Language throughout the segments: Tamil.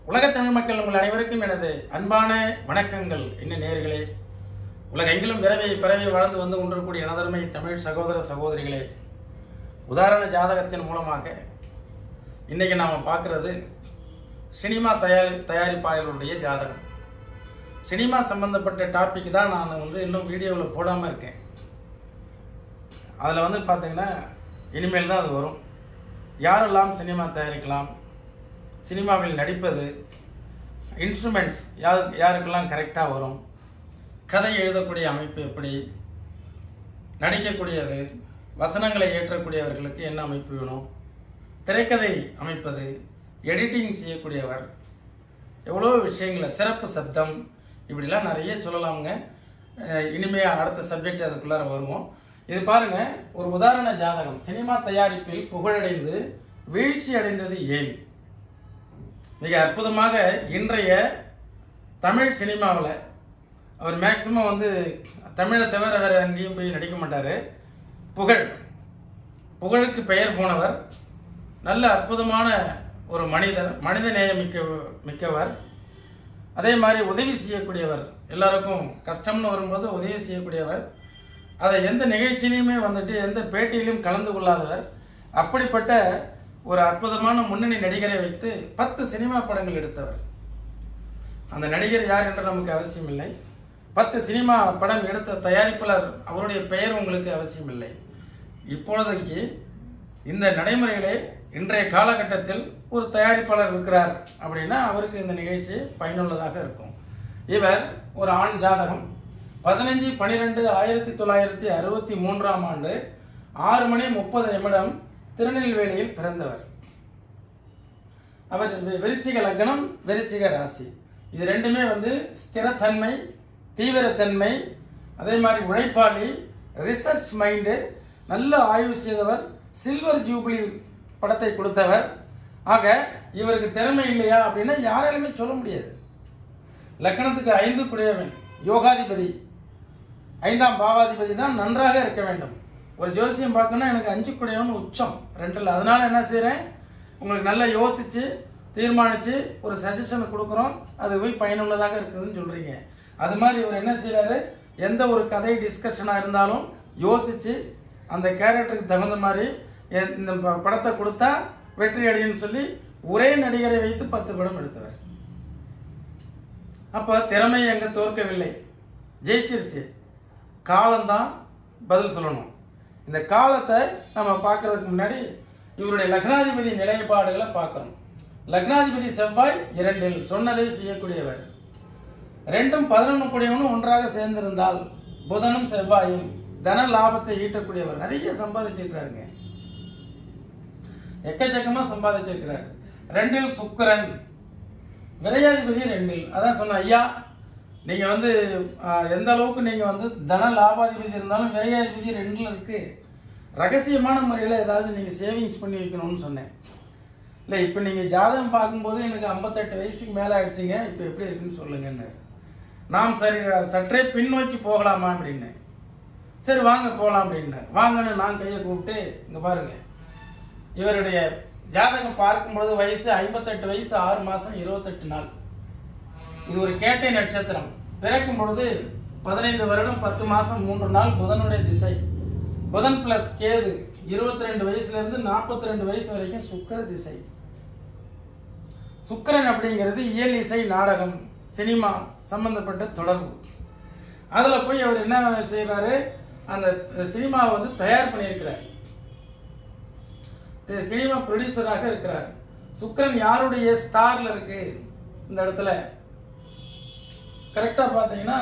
உலகத் தமிழ் மக்கள் உங்கள் அனைவருக்கும் எனது அன்பான வணக்கங்கள் என்ன நேர்களே உலகெங்கிலும் விரவி பிறவி வளர்ந்து வந்து கொண்டிருக்கூடிய எனதருமை தமிழ் சகோதர சகோதரிகளே உதாரண ஜாதகத்தின் மூலமாக இன்னைக்கு நாம பார்க்கிறது சினிமா தயாரி தயாரிப்பாளர்களுடைய ஜாதகம் சினிமா சம்பந்தப்பட்ட டாபிக் தான் நான் வந்து இன்னும் வீடியோவில் போடாமல் இருக்கேன் அதில் வந்து பார்த்தீங்கன்னா இனிமேல் தான் அது வரும் யாரெல்லாம் சினிமா தயாரிக்கலாம் சினிமாவில் நடிப்பது இன்ஸ்ட்ருமெண்ட்ஸ் யார் யாருக்கெல்லாம் கரெக்டாக வரும் கதை எழுதக்கூடிய அமைப்பு எப்படி நடிக்கக்கூடியது வசனங்களை ஏற்றக்கூடியவர்களுக்கு என்ன அமைப்பு வேணும் திரைக்கதை அமைப்பது எடிட்டிங் செய்யக்கூடியவர் எவ்வளோ விஷயங்களை சிறப்பு சப்தம் இப்படிலாம் நிறைய சொல்லலாமுங்க அஹ் இனிமே அடுத்த சப்ஜெக்ட் அதுக்குள்ளார வருவோம் இது பாருங்க ஒரு உதாரண ஜாதகம் சினிமா தயாரிப்பில் புகழடைந்து வீழ்ச்சி அடைந்தது ஏன் மிக அற்புதமாக இன்றைய தமிழ் சினிமாவில் அவர் மேக்சிமம் வந்து தமிழை தவிர வேற எங்கேயும் போய் நடிக்க மாட்டார் புகழ் புகழுக்கு பெயர் போனவர் நல்ல அற்புதமான ஒரு மனிதர் மனித நேயம் மிக்க மிக்கவர் அதே மாதிரி உதவி செய்யக்கூடியவர் எல்லாருக்கும் கஷ்டம்னு வரும்போது உதவி செய்யக்கூடியவர் அதை எந்த நிகழ்ச்சியிலையுமே வந்துட்டு எந்த பேட்டியிலும் கலந்து கொள்ளாதவர் அப்படிப்பட்ட ஒரு அற்புதமான முன்னணி நடிகரை வைத்து பத்து சினிமா படங்கள் எடுத்தவர் அந்த நடிகர் யார் என்று நமக்கு அவசியம் இல்லை பத்து சினிமா படம் எடுத்த தயாரிப்பாளர் அவருடைய பெயர் உங்களுக்கு அவசியம் இல்லை இப்பொழுதைக்கு இந்த நடைமுறையிலே இன்றைய காலகட்டத்தில் ஒரு தயாரிப்பாளர் இருக்கிறார் அப்படின்னா அவருக்கு இந்த நிகழ்ச்சி பயனுள்ளதாக இருக்கும் இவர் ஒரு ஆண் ஜாதகம் பதினஞ்சு பனிரெண்டு ஆயிரத்தி தொள்ளாயிரத்தி அறுபத்தி மூன்றாம் ஆண்டு ஆறு மணி முப்பது நிமிடம் திருநெல்வேலியில் பிறந்தவர் அவர் வி- விருச்சிக லக்னம் விருச்சிக ராசி இது ரெண்டுமே வந்து ஸ்திரத்தன்மை தீவிரத்தன்மை அதே மாதிரி உழைப்பாளி ரிசர்ச் மைண்டு நல்ல ஆய்வு செய்தவர் சில்வர் ஜூப்ளி படத்தை கொடுத்தவர் ஆக இவருக்கு திறமை இல்லையா அப்படின்னா யாராலுமே சொல்ல முடியாது லக்னத்துக்கு ஐந்து குடையவன் யோகாதிபதி ஐந்தாம் பாவாதிபதி தான் நன்றாக இருக்க வேண்டும் ஒரு ஜோசியம் பார்க்கணும்னா எனக்கு அஞ்சு குடையவன் உச்சம் ரெண்டுல அதனால என்ன செய்றேன் உங்களுக்கு நல்லா யோசிச்சு தீர்மானிச்சு ஒரு சஜஷன் கொடுக்குறோம் அது போய் பயனுள்ளதாக இருக்குதுன்னு சொல்றீங்க அது மாதிரி இவர் என்ன செய்றாரு எந்த ஒரு கதை டிஸ்கஷனா இருந்தாலும் யோசிச்சு அந்த கேரக்டருக்கு தகுந்த மாதிரி எ- இந்த ப- படத்தை கொடுத்தா வெற்றி அடையும்னு சொல்லி ஒரே நடிகரை வைத்து பத்து படம் எடுத்தவர் அப்ப திறமை எங்க தோற்கவில்லை ஜெயிச்சிருச்சு காலம்தான் பதில் சொல்லணும் இந்த காலத்தை நம்ம பார்க்கறதுக்கு முன்னாடி இவருடைய லக்னாதிபதி நிலைப்பாடுகளை பார்க்கணும் லக்னாதிபதி செவ்வாய் இரண்டில் சொன்னதை செய்யக்கூடியவர் ரெண்டும் பதினொன்று கூடியவனும் ஒன்றாக சேர்ந்திருந்தால் புதனும் செவ்வாயும் தன லாபத்தை ஈட்டக்கூடியவர் நிறைய சம்பாதிச்சிருக்காருங்க எக்கச்சக்கமா சம்பாதிச்சிருக்கிறார் ரெண்டில் சுக்கிரன் விரையாதிபதி ரெண்டில் அதான் சொன்ன ஐயா நீங்க வந்து ஆஹ், எந்த அளவுக்கு நீங்க வந்து தன லாபாதிபதி இருந்தாலும் விரையாதிபதி ரெண்டுல இருக்கு ரகசியமான முறையில் ஏதாவது நீங்க சேவிங்ஸ் பண்ணி வைக்கணும்னு சொன்னேன் இல்லை இப்போ நீங்க ஜாதகம் பார்க்கும்போது எனக்கு ஐம்பத்தெட்டு வயசுக்கு மேலே ஆயிடுச்சுங்க இப்போ எப்படி இருக்குன்னு சொல்லுங்கன்னு நாம் சரி சற்றே பின்னோக்கி போகலாமா அப்படின்னு சரி வாங்க போகலாம் அப்படின்னார் வாங்கன்னு நான் கையை கூப்பிட்டு இங்க பாருங்க இவருடைய ஜாதகம் பார்க்கும்பொழுது வயசு ஐம்பத்தெட்டு வயசு ஆறு மாசம் இருபத்தெட்டு நாள் இது ஒரு கேட்டை நட்சத்திரம் பிறக்கும் பொழுது பதினைந்து வருடம் பத்து மாசம் மூன்று நாள் புதனுடைய திசை புதன் பிளஸ் கேது இருபத்தி ரெண்டு வயசுல இருந்து நாற்பத்தி ரெண்டு வயசு வரைக்கும் சுக்கிர திசை சுக்கிரன் அப்படிங்கிறது இயல் இசை நாடகம் சினிமா சம்பந்தப்பட்ட தொடர்பு அதுல போய் அவர் என்ன செய்யறாரு அந்த சினிமாவை வந்து தயார் பண்ணியிருக்கிறார் தி- சினிமா ப்ரொடியூசராக இருக்கிறார் சுக்கிரன் யாருடைய ஸ்டார்ல இருக்கு இந்த இடத்துல கரெக்டா பாத்தீங்கன்னா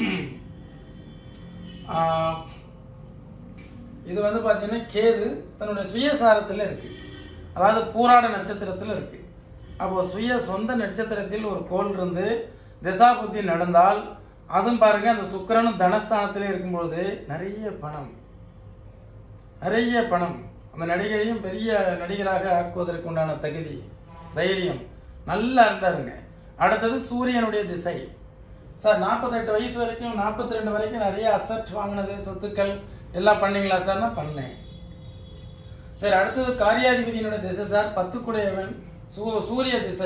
ஆஹ், இது வந்து பாத்தீங்கன்னா கேது தன்னுடைய சுயசாரத்துல இருக்கு அதாவது பூராட நட்சத்திரத்துல இருக்கு அப்போ சுய சொந்த நட்சத்திரத்தில் ஒரு கோள் இருந்து திசாபுத்தி நடந்தால் அதுவும் பாருங்க அந்த சுக்கிரனும் தனஸ்தானத்திலே இருக்கும்பொழுது நிறைய பணம் நிறைய பணம் அந்த நடிகரையும் பெரிய நடிகராக ஆக்குவதற்கு உண்டான தகுதி தைரியம் நல்லா இருந்தாருங்க அடுத்தது சூரியனுடைய திசை சார் 48 வயசு வரைக்கும் 42 ரெண்டு வரைக்கும் நிறைய அசட் வாங்கினது சொத்துக்கள் எல்லாம் பண்ணீங்களா சார்னா பண்ணேன் சரி அடுத்தது காரியாதிபதியினுடைய திசை சார் பத்துக்குடையவன் சூ சூரிய திசை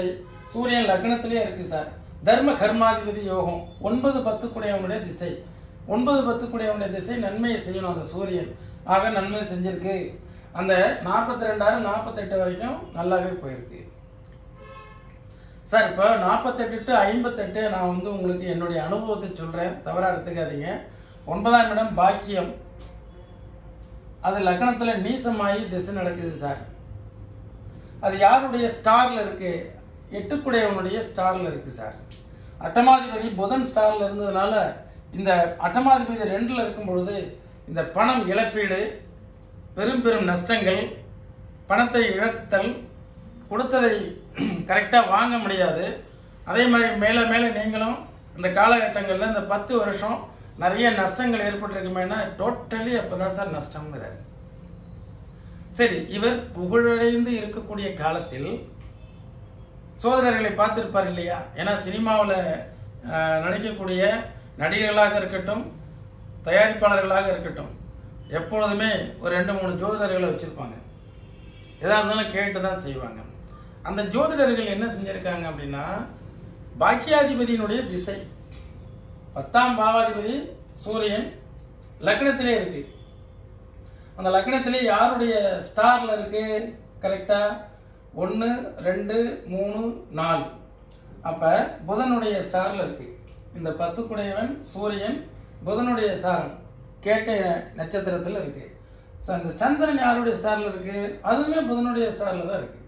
சூரியன் லக்னத்திலே இருக்கு சார் தர்ம கர்மாதிபதி யோகம் ஒன்பது பத்து கூடியவனுடைய திசை ஒன்பது பத்து கூடியவனுடைய திசை நன்மையை செய்யணும் அந்த சூரியன் ஆக நன்மை செஞ்சிருக்கு அந்த நாற்பத்தி ரெண்டாயிரம் நாற்பத்தெட்டு வரைக்கும் நல்லாவே போயிருக்கு சார் இப்போ நாற்பத்தெட்டு டு ஐம்பத்தெட்டு நான் வந்து உங்களுக்கு என்னுடைய அனுபவத்தை சொல்றேன் தவறா எடுத்துக்காதீங்க ஒன்பதாம் இடம் பாக்கியம் அது லக்னத்துல நீசமாயி திசை நடக்குது சார் அது யாருடைய ஸ்டார்ல இருக்கு எட்டுக்குடையவனுடைய ஸ்டார்ல இருக்கு சார் அட்டமாதிபதி புதன் ஸ்டார்ல இருந்ததுனால இந்த அட்டமாதிபதி ரெண்டுல இருக்கும் பொழுது இந்த பணம் இழப்பீடு பெரும் பெரும் நஷ்டங்கள் பணத்தை இழத்தல் கொடுத்ததை கரெக்டாக வாங்க முடியாது அதே மாதிரி மேலே மேலே நீங்களும் இந்த காலகட்டங்களில் இந்த பத்து வருஷம் நிறைய நஷ்டங்கள் ஏற்பட்டிருக்குமேனா டோட்டலி அப்பதான் சார் நஷ்டங்கிறார் சரி இவர் புகழடைந்து இருக்கக்கூடிய காலத்தில் சோதரர்களை பார்த்திருப்பார் இல்லையா ஏன்னா சினிமாவில் நடிக்கக்கூடிய நடிகர்களாக இருக்கட்டும் தயாரிப்பாளர்களாக இருக்கட்டும் எப்பொழுதுமே ஒரு ரெண்டு மூணு ஜோதிடர்களை வச்சிருப்பாங்க எதா இருந்தாலும் கேட்டு தான் செய்வாங்க அந்த ஜோதிடர்கள் என்ன செஞ்சிருக்காங்க அப்படின்னா பாக்கியாதிபதியினுடைய திசை பத்தாம் பாவாதிபதி சூரியன் லக்னத்திலே இருக்கு அந்த லக்னத்திலே யாருடைய ஸ்டார்ல இருக்கு கரெக்டா ஒன்று ரெண்டு மூணு நாலு அப்ப புதனுடைய ஸ்டார்ல இருக்கு இந்த பத்துக்குடையவன் சூரியன் புதனுடைய சாரம் கேட்டை நட்சத்திரத்துல இருக்கு So, அந்த சந்திரன் யாருடைய ஸ்டார்ல இருக்கு அதுவுமே புதனுடைய ஸ்டார்ல தான் இருக்கு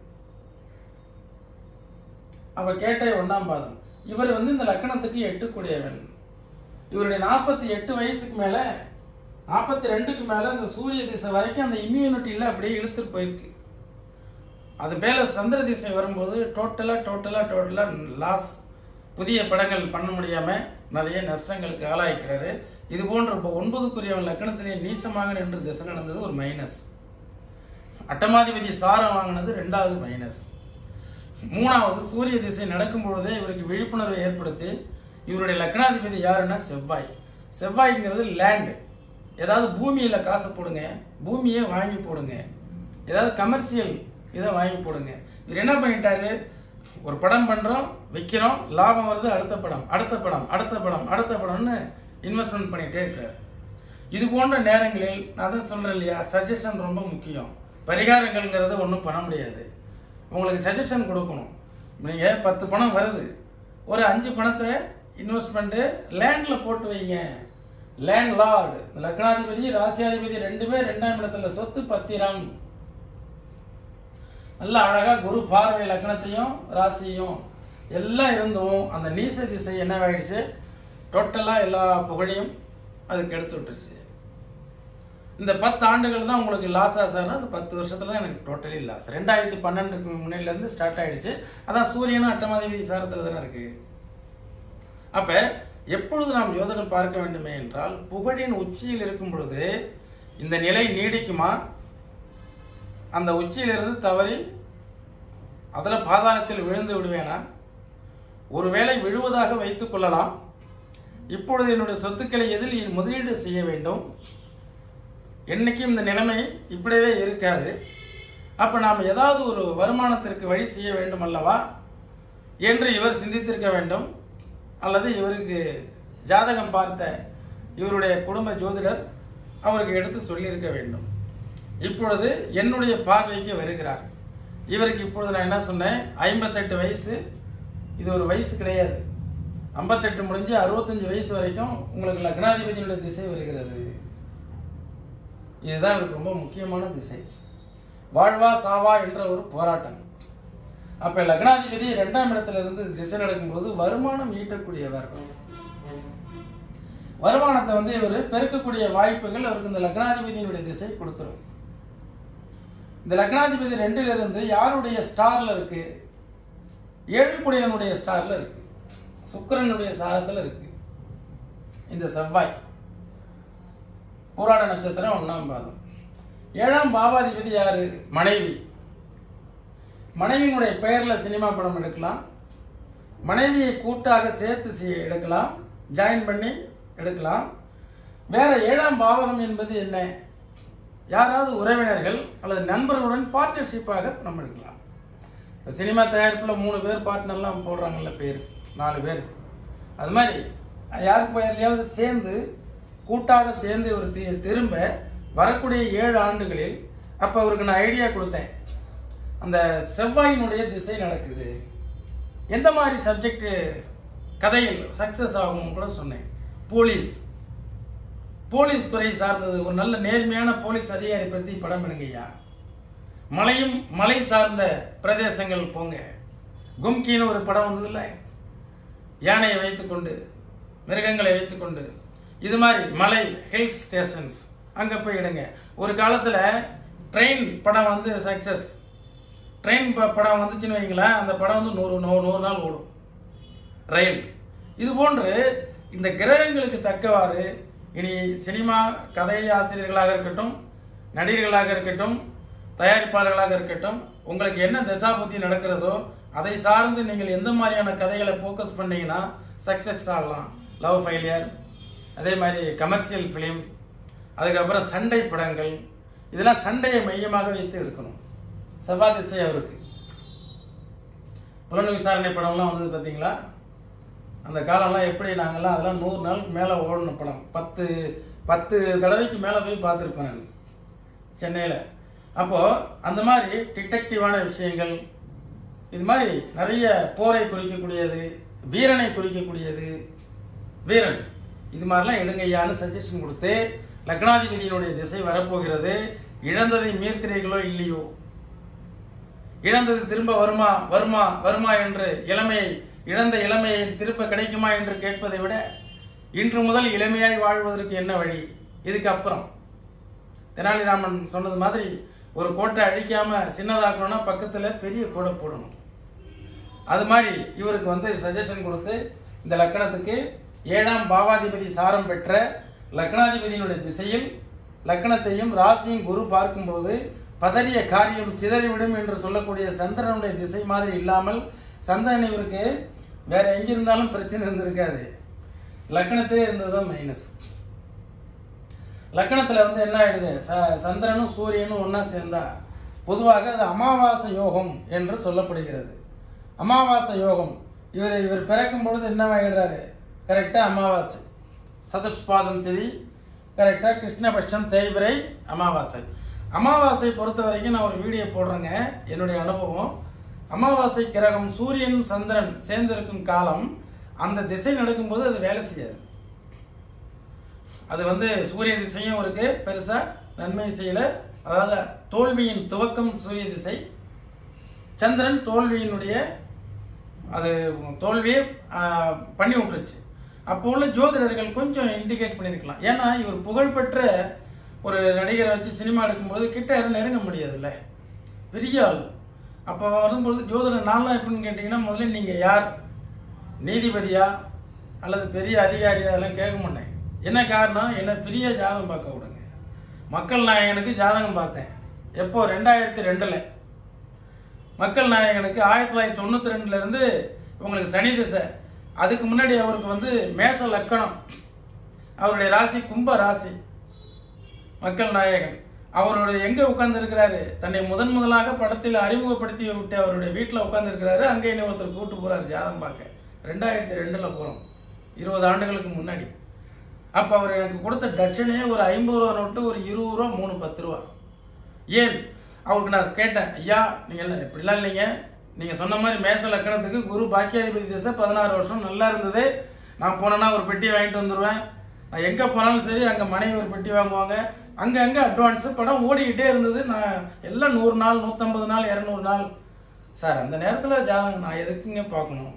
அப்ப கேட்டை ஒண்ணாம் பாதம் இவர் வந்து இந்த லக்கணத்துக்கு எட்டுக்குடையவன் இவருடைய நாற்பத்தி எட்டு வயசுக்கு மேல நாற்பத்தி ரெண்டுக்கு மேல இந்த சூரிய திசை வரைக்கும் அந்த இம்யூனிட்டியில அப்படியே இழுத்துட்டு போயிருக்கு அது மேல சந்திர திசை வரும்போது டோட்டலா டோட்டலா டோட்டலா லாஸ் புதிய படங்கள் பண்ண முடியாம நிறைய நஷ்டங்களுக்கு ஆளாய்க்கிறாரு இது போன்ற இப்போ ஒன்பதுக்குரியவன் லக்கணத்திலே நீசமாக நின்று திசை நடந்தது ஒரு மைனஸ் அட்டமாதிபதி சாரம் வாங்கினது ரெண்டாவது மைனஸ் மூணாவது சூரிய திசை நடக்கும் பொழுதே இவருக்கு விழிப்புணர்வை ஏற்படுத்தி இவருடைய லக்னாதிபதி யாருன்னா செவ்வாய் செவ்வாய்ங்கிறது லேண்ட் ஏதாவது பூமியில காசை போடுங்க பூமியை வாங்கி போடுங்க ஏதாவது கமர்ஷியல் இதை வாங்கி போடுங்க இவர் என்ன பண்ணிட்டாரு ஒரு படம் பண்றோம் விற்கிறோம் லாபம் வருது அடுத்த படம் அடுத்த படம் அடுத்த படம் அடுத்த படம்னு இன்வெஸ்ட்மெண்ட் பண்ணிட்டே இருக்காரு இது போன்ற நேரங்களில் நான் தான் சொல்றேன் இல்லையா சஜஷன் ரொம்ப முக்கியம் பரிகாரங்கள்ங்கிறது ஒன்றும் பண்ண முடியாது உங்களுக்கு சஜஷன் கொடுக்கணும் நீங்க பத்து பணம் வருது ஒரு அஞ்சு பணத்தை இன்வெஸ்ட்மெண்ட் லேண்ட்ல போட்டு வைங்க லேண்ட் லார்டு லக்னாதிபதி ராசியாதிபதி ரெண்டுமே ரெண்டாம் இடத்துல சொத்து பத்திரம் நல்ல அழகா குரு பார்வை லக்னத்தையும் ராசியும் எல்லாம் இருந்தும் அந்த நீச திசை என்னவாயிடுச்சு டோட்டலா எல்லா புகழையும் அதுக்கு எடுத்து விட்டுருச்சு இந்த பத்து ஆண்டுகள் தான் உங்களுக்கு லாஸ் ஆசானா அந்த பத்து வருஷத்துல தான் எனக்கு டோட்டலி லாஸ் ரெண்டாயிரத்தி பன்னெண்டுக்கு முன்னில இருந்து ஸ்டார்ட் ஆயிடுச்சு அதான் சூரியனும் அட்டமாதிபதி சாரத்துல தானே இருக்கு அப்ப எப்பொழுது நாம் யோதனம் பார்க்க வேண்டுமே என்றால் புகழின் உச்சியில் இருக்கும் பொழுது இந்த நிலை நீடிக்குமா அந்த உச்சியிலிருந்து தவறி அதுல பாதாளத்தில் விழுந்து விடுவேனா ஒருவேளை விழுவதாக வைத்துக் கொள்ளலாம் இப்பொழுது என்னுடைய சொத்துக்களை எதில் முதலீடு செய்ய வேண்டும் என்னைக்கும் இந்த நிலைமை இப்படியே இருக்காது அப்ப நாம் ஏதாவது ஒரு வருமானத்திற்கு வழி செய்ய வேண்டும் அல்லவா என்று இவர் சிந்தித்திருக்க வேண்டும் அல்லது இவருக்கு ஜாதகம் பார்த்த இவருடைய குடும்ப ஜோதிடர் அவருக்கு எடுத்து சொல்லியிருக்க வேண்டும் இப்பொழுது என்னுடைய பார்வைக்கு வருகிறார் இவருக்கு இப்பொழுது நான் என்ன சொன்னேன் ஐம்பத்தெட்டு வயசு இது ஒரு வயசு கிடையாது ஐம்பத்தெட்டு முடிஞ்சு அறுபத்தஞ்சு வயசு வரைக்கும் உங்களுக்கு லக்னாதிபதியுடைய திசை வருகிறது இதுதான் இவருக்கு ரொம்ப முக்கியமான திசை வாழ்வா சாவா என்ற ஒரு போராட்டம் அப்ப லக்னாதிபதி இரண்டாம் இடத்துல இருந்து திசை நடக்கும்போது வருமானம் ஈட்டக்கூடியவர் வருமானத்தை வந்து இவர் பெருக்கக்கூடிய வாய்ப்புகள் அவருக்கு இந்த லக்னாதிபதியுடைய திசை கொடுத்துரும் இந்த லக்னாதிபதி ரெண்டுல இருந்து யாருடைய ஸ்டார்ல இருக்கு ஏழுக்குடையனுடைய ஸ்டார்ல இருக்கு சுக்கிரனுடைய சாரத்துல இருக்கு இந்த செவ்வாய் புராண நட்சத்திரம் ஒண்ணாம் பாதம் ஏழாம் பாவாதிபதி யாரு மனைவி மனைவியினுடைய பெயர்ல சினிமா படம் எடுக்கலாம் மனைவியை கூட்டாக சேர்த்து செய்ய எடுக்கலாம் ஜாயின் பண்ணி எடுக்கலாம் வேற ஏழாம் பாவகம் என்பது என்ன யாராவது உறவினர்கள் அல்லது நண்பர்களுடன் பார்ட்னர்ஷிப்பாக படம் எடுக்கலாம் சினிமா தயாரிப்புல மூணு பேர் பார்ட்னர்லாம் போடுறாங்கல்ல பேர் நாலு பேர் அது மாதிரி யார் பெயர்லையாவது சேர்ந்து கூட்டாக சேர்ந்து ஒரு தி- திரும்ப வரக்கூடிய ஏழு ஆண்டுகளில் அப்ப அவருக்கு நான் ஐடியா கொடுத்தேன் அந்த செவ்வாயினுடைய திசை நடக்குது எந்த மாதிரி சப்ஜெக்ட் கதையில் சக்சஸ் ஆகும் கூட சொன்னேன் போலீஸ் போலீஸ் துறை சார்ந்தது ஒரு நல்ல நேர்மையான போலீஸ் அதிகாரி பற்றி படம் எடுங்கய்யா மலையும் மலை சார்ந்த பிரதேசங்கள் போங்க கும்கின்னு ஒரு படம் வந்ததுல்ல யானையை வைத்துக்கொண்டு மிருகங்களை வைத்துக்கொண்டு இது மாதிரி மலை ஹில் ஸ்டேஷன்ஸ் அங்க போய் எடுங்க ஒரு காலத்துல ட்ரெயின் படம் வந்து சக்சஸ் ட்ரெயின் படம் வந்துச்சுன்னு வைங்களேன் அந்த படம் வந்து நூறு நூறு நூறு நாள் ஓடும் ரயில் இது போன்று இந்த கிரகங்களுக்கு தக்கவாறு இனி சினிமா கதை ஆசிரியர்களாக இருக்கட்டும் நடிகர்களாக இருக்கட்டும் தயாரிப்பாளர்களாக இருக்கட்டும் உங்களுக்கு என்ன தசாபுத்தி நடக்கிறதோ அதை சார்ந்து நீங்கள் எந்த மாதிரியான கதைகளை ஃபோக்கஸ் பண்ணீங்கன்னா சக்சஸ் ஆகலாம் லவ் ஃபெயிலியர் அதே மாதிரி கமர்ஷியல் ஃபிலிம் அதுக்கப்புறம் சண்டை படங்கள் இதெல்லாம் சண்டையை மையமாக வைத்து எடுக்கணும் செவ்வாய் திசை அவருக்கு புலன் விசாரணை படம்லாம் வந்தது பார்த்தீங்களா அந்த காலம்லாம் எப்படி நாங்கெல்லாம் அதெல்லாம் நூறு நாளுக்கு மேலே ஓடின படம் பத்து பத்து தடவைக்கு மேலே போய் பார்த்துருப்பேன் நான் சென்னையில் அப்போது அந்த மாதிரி டிடெக்டிவான விஷயங்கள் இது மாதிரி நிறைய போரை குறிக்கக்கூடியது வீரனை குறிக்கக்கூடியது வீரன் இது மாதிரிலாம் எடுங்கய்யான்னு சஜஷன் கொடுத்து லக்னாதிபதியினுடைய திசை வரப்போகிறது இழந்ததை மீட்கிறீர்களோ இல்லையோ இழந்தது திரும்ப வருமா வருமா வருமா என்று இளமையை இழந்த இளமையை திரும்ப கிடைக்குமா என்று கேட்பதை விட இன்று முதல் இளமையாய் வாழ்வதற்கு என்ன வழி இதுக்கு அப்புறம் தெனாலிராமன் சொன்னது மாதிரி ஒரு கோட்டை அழிக்காம சின்னதாக்கணும்னா பக்கத்துல பெரிய கோடை போடணும் அது மாதிரி இவருக்கு வந்து சஜஷன் கொடுத்து இந்த லக்கணத்துக்கு ஏழாம் பாவாதிபதி சாரம் பெற்ற லக்னாதிபதியினுடைய திசையில் லக்னத்தையும் ராசியும் குரு பார்க்கும்போது பதறிய காரியம் சிதறிவிடும் என்று சொல்லக்கூடிய சந்திரனுடைய திசை மாதிரி இல்லாமல் சந்திரன் இவருக்கு வேற எங்கிருந்தாலும் பிரச்சனை இருந்திருக்காது லக்னத்திலே இருந்ததுதான் மைனஸ் லக்னத்துல வந்து என்ன ஆயிடுது ச- சந்திரனும் சூரியனும் ஒண்ணா சேர்ந்தா பொதுவாக அது அமாவாசை யோகம் என்று சொல்லப்படுகிறது அமாவாசை யோகம் இவர் இவர் பிறக்கும் பொழுது என்னவாயிடுறாரு கரெக்டா அமாவாசை சதுஷ்பாதம் திதி கரெக்டா கிருஷ்ணபட்சம் தேய்பிரை அமாவாசை அமாவாசை பொறுத்த வரைக்கும் நான் ஒரு வீடியோ போடுறேங்க என்னுடைய அனுபவம் அமாவாசை கிரகம் சூரியன் சந்திரன் சேர்ந்திருக்கும் காலம் அந்த திசை நடக்கும்போது அது வேலை செய்யாது அது வந்து சூரிய திசையும் இருக்கு பெருசா நன்மை செய்யல அதாவது தோல்வியின் துவக்கம் சூரிய திசை சந்திரன் தோல்வியினுடைய அது தோல்வியே ஆஹ், பண்ணி விட்டுருச்சு அப்போ உள்ள ஜோதிடர்கள் கொஞ்சம் இண்டிகேட் பண்ணியிருக்கலாம் ஏன்னா இவர் புகழ்பெற்ற ஒரு நடிகரை வச்சு சினிமா எடுக்கும்போது கிட்ட யாரும் நெருங்க முடியாதுல்ல பெரிய ஆள் அப்போ வரும்பொழுது ஜோதிடர் நான்லாம் எப்படின்னு கேட்டிங்கன்னா முதல்ல நீங்கள் யார் நீதிபதியா அல்லது பெரிய அதிகாரியா அதெல்லாம் கேட்க மாட்டேன் என்ன காரணம் என்ன ஃப்ரீயாக ஜாதகம் பார்க்க விடுங்க மக்கள் நாயகனுக்கு ஜாதகம் பார்த்தேன் எப்போ ரெண்டாயிரத்தி ரெண்டில் மக்கள் நாயகனுக்கு ஆயிரத்தி தொள்ளாயிரத்தி தொண்ணூற்றி ரெண்டுல இருந்து உங்களுக்கு சனி திசை அதுக்கு முன்னாடி அவருக்கு வந்து மேஷ லக்கணம் அவருடைய ராசி கும்ப ராசி மக்கள் நாயகன் அவருடைய எங்க உட்கார்ந்து இருக்கிறாரு தன்னை முதன் முதலாக படத்தில் அறிமுகப்படுத்தி விட்டு அவருடைய வீட்டில் உட்கார்ந்து இருக்கிறாரு அங்கே என்ன ஒருத்தர் கூட்டு போறாரு ஜாதகம் பார்க்க ரெண்டாயிரத்தி ரெண்டுல போறோம் இருபது ஆண்டுகளுக்கு முன்னாடி அப்ப அவர் எனக்கு கொடுத்த தட்சணையே ஒரு ஐம்பது ரூபா நோட்டு ஒரு இருபது ரூபா மூணு பத்து ரூபா ஏன் அவருக்கு நான் கேட்டேன் ஐயா நீங்க எல்லாம் இப்படிலாம் இல்லைங்க நீங்க சொன்ன மாதிரி மேச லக்கணத்துக்கு குரு பாக்கியாதிபதி திசை பதினாறு வருஷம் நல்லா இருந்தது நான் போனேன்னா ஒரு பெட்டி வாங்கிட்டு வந்துடுவேன் நான் எங்க போனாலும் சரி அங்க மனைவி ஒரு பெட்டி வாங்குவாங்க அங்க அங்க அட்வான்ஸ் படம் ஓடிக்கிட்டே இருந்தது நான் எல்லாம் நூறு நாள் நூத்தம்பது நாள் இரநூறு நாள் சார் அந்த நேரத்துல ஜாதகம் நான் எதுக்குங்க பார்க்கணும்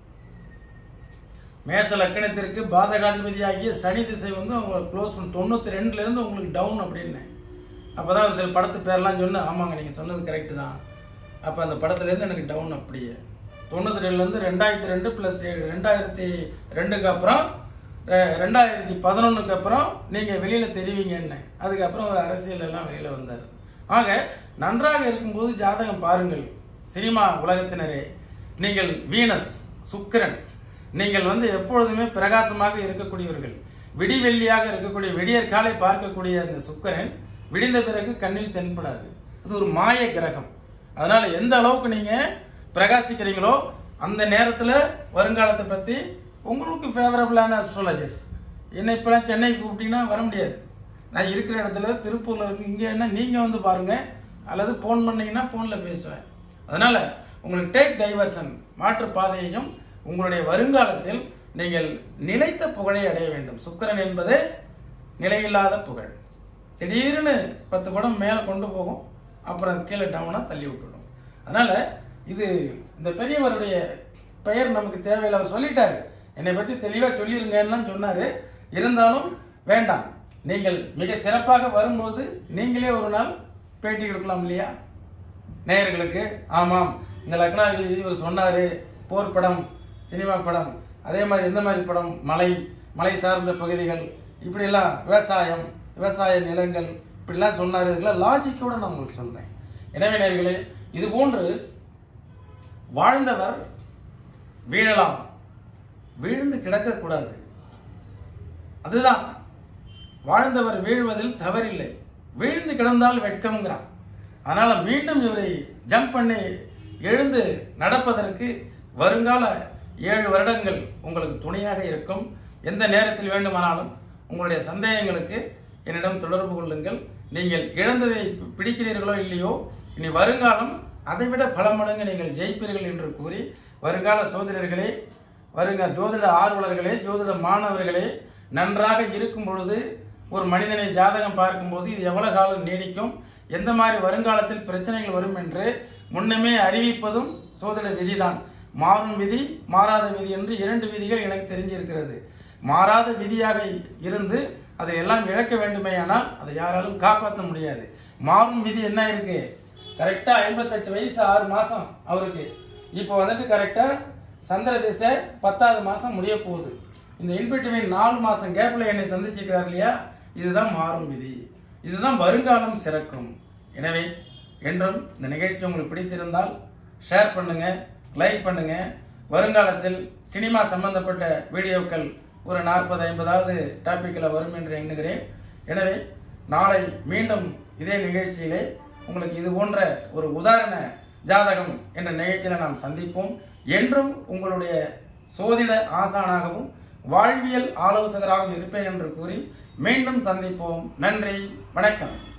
மேஷ லக்கணத்திற்கு பாதகாதிபதியாகிய சனி திசை வந்து உங்களுக்கு க்ளோஸ் பண்ண தொண்ணூத்தி ரெண்டுல இருந்து உங்களுக்கு டவுன் அப்படின்னு அப்பதான் சில படத்து பேர்லாம் சொன்ன ஆமாங்க நீங்க சொன்னது கரெக்ட் தான் அப்ப அந்த படத்துல இருந்து எனக்கு டவுன் அப்படியே தொண்ணூத்தி ரெண்டுல இருந்து ரெண்டாயிரத்தி ரெண்டு பிளஸ் ரெண்டாயிரத்தி ரெண்டுக்கு அப்புறம் ரெ- ரெண்டாயிரத்தி பதினொன்னுக்கு அப்புறம் நீங்க வெளியில தெரிவிங்க என்ன அதுக்கப்புறம் ஒரு அரசியல் எல்லாம் வெளியில வந்தார் ஆக நன்றாக இருக்கும்போது ஜாதகம் பாருங்கள் சினிமா உலகத்தினரே நீங்கள் வீனஸ் சுக்கிரன் நீங்கள் வந்து எப்பொழுதுமே பிரகாசமாக இருக்கக்கூடியவர்கள் விடிவெள்ளியாக இருக்கக்கூடிய விடியற் காலை பார்க்கக்கூடிய அந்த சுக்கிரன் விடிந்த பிறகு கண்ணில் தென்படாது அது ஒரு மாய கிரகம் அதனால எந்த அளவுக்கு நீங்க பிரகாசிக்கிறீங்களோ அந்த நேரத்துல வருங்காலத்தை பத்தி உங்களுக்கு ஃபேவரபிளான அஸ்ட்ராலஜிஸ்ட் என்ன இப்பெல்லாம் சென்னைக்கு கூப்பிட்டீங்கன்னா வர முடியாது நான் இருக்கிற இடத்துல திருப்பூர்ல இருக்கு இங்க என்ன நீங்க வந்து பாருங்க அல்லது ஃபோன் பண்ணீங்கன்னா ஃபோன்ல பேசுவேன் அதனால உங்களுக்கு டேக் டைவர்ஷன் மாற்று பாதையையும் உங்களுடைய வருங்காலத்தில் நீங்கள் நிலைத்த புகழை அடைய வேண்டும் சுக்கிரன் என்பது நிலையில்லாத புகழ் திடீர்னு பத்து குடம் மேலே கொண்டு போகும் அப்புறம் கீழே டவுனா தள்ளி விட்டுடும் அதனால இது இந்த பெரியவருடைய பெயர் நமக்கு தேவையில்லை அவர் சொல்லிட்டாரு என்னை பத்தி தெளிவா சொல்லிருங்கன்னு சொன்னாரு இருந்தாலும் வேண்டாம் நீங்கள் மிக சிறப்பாக வரும்போது நீங்களே ஒரு நாள் பேட்டி கொடுக்கலாம் இல்லையா நேயர்களுக்கு ஆமாம் இந்த லக்னாதிபதி இவர் சொன்னாரு போர் படம் சினிமா படம் அதே மாதிரி எந்த மாதிரி படம் மலை மலை சார்ந்த பகுதிகள் இப்படியெல்லாம் விவசாயம் விவசாய நிலங்கள் இப்படிலாம் சொன்னாரு இதெல்லாம் லாஜிக்கோட நான் உங்களுக்கு சொல்றேன் எனவே நேயர்களே இது போன்று வாழ்ந்தவர் வீழலாம் வீழ்ந்து கிடக்கக்கூடாது அதுதான் வாழ்ந்தவர் வீழ்வதில் தவறில்லை வீழ்ந்து கிடந்தால் வெட்கம்ங்கிறான் அதனால மீண்டும் இவரை ஜம்ப் பண்ணி எழுந்து நடப்பதற்கு வருங்கால ஏழு வருடங்கள் உங்களுக்கு துணையாக இருக்கும் எந்த நேரத்தில் வேண்டுமானாலும் உங்களுடைய சந்தேகங்களுக்கு என்னிடம் தொடர்பு கொள்ளுங்கள் நீங்கள் இழந்ததை பி- பிடிக்கிறீர்களோ இல்லையோ இனி வருங்காலம் அதைவிட பல மடங்கு நீங்கள் ஜெயிப்பீர்கள் என்று கூறி வருங்கால சோதரர்களே வருங்க ஜோதிட ஆர்வலர்களே ஜோதிட மாணவர்களே நன்றாக இருக்கும் பொழுது ஒரு மனிதனை ஜாதகம் பார்க்கும்போது இது எவ்வளவு காலம் நீடிக்கும் எந்த மாதிரி வருங்காலத்தில் பிரச்சனைகள் வரும் என்று முன்னமே அறிவிப்பதும் சோதனை விதிதான் மாறும் விதி மாறாத விதி என்று இரண்டு விதிகள் எனக்கு தெரிஞ்சிருக்கிறது மாறாத விதியாக இருந்து அதை எல்லாம் இழக்க வேண்டுமேயானால் அதை யாராலும் காப்பாற்ற முடியாது மாறும் விதி என்ன இருக்கு கரெக்டா ஐம்பத்தெட்டு வயசு ஆறு மாசம் அவருக்கு இப்போ வந்துட்டு கரெக்டா சந்திர திசை பத்தாவது மாசம் முடிய போகுது இந்த இன்பிட்வீன் நாலு மாசம் கேப்ல என்னை சந்திச்சிருக்கிறார் இல்லையா இதுதான் மாறும் விதி இதுதான் வருங்காலம் சிறக்கும் எனவே என்றும் இந்த நிகழ்ச்சி உங்களுக்கு பிடித்திருந்தால் ஷேர் பண்ணுங்க லைக் பண்ணுங்க வருங்காலத்தில் சினிமா சம்பந்தப்பட்ட வீடியோக்கள் ஒரு நாற்பது ஐம்பதாவது டாபிக்கில் வரும் என்று எண்ணுகிறேன் எனவே நாளை மீண்டும் இதே நிகழ்ச்சியிலே உங்களுக்கு இது போன்ற ஒரு உதாரண ஜாதகம் என்ற நிகழ்ச்சியில நாம் சந்திப்போம் என்றும் உங்களுடைய சோதிட ஆசானாகவும் வாழ்வியல் ஆலோசகராகவும் இருப்பேன் என்று கூறி மீண்டும் சந்திப்போம் நன்றி வணக்கம்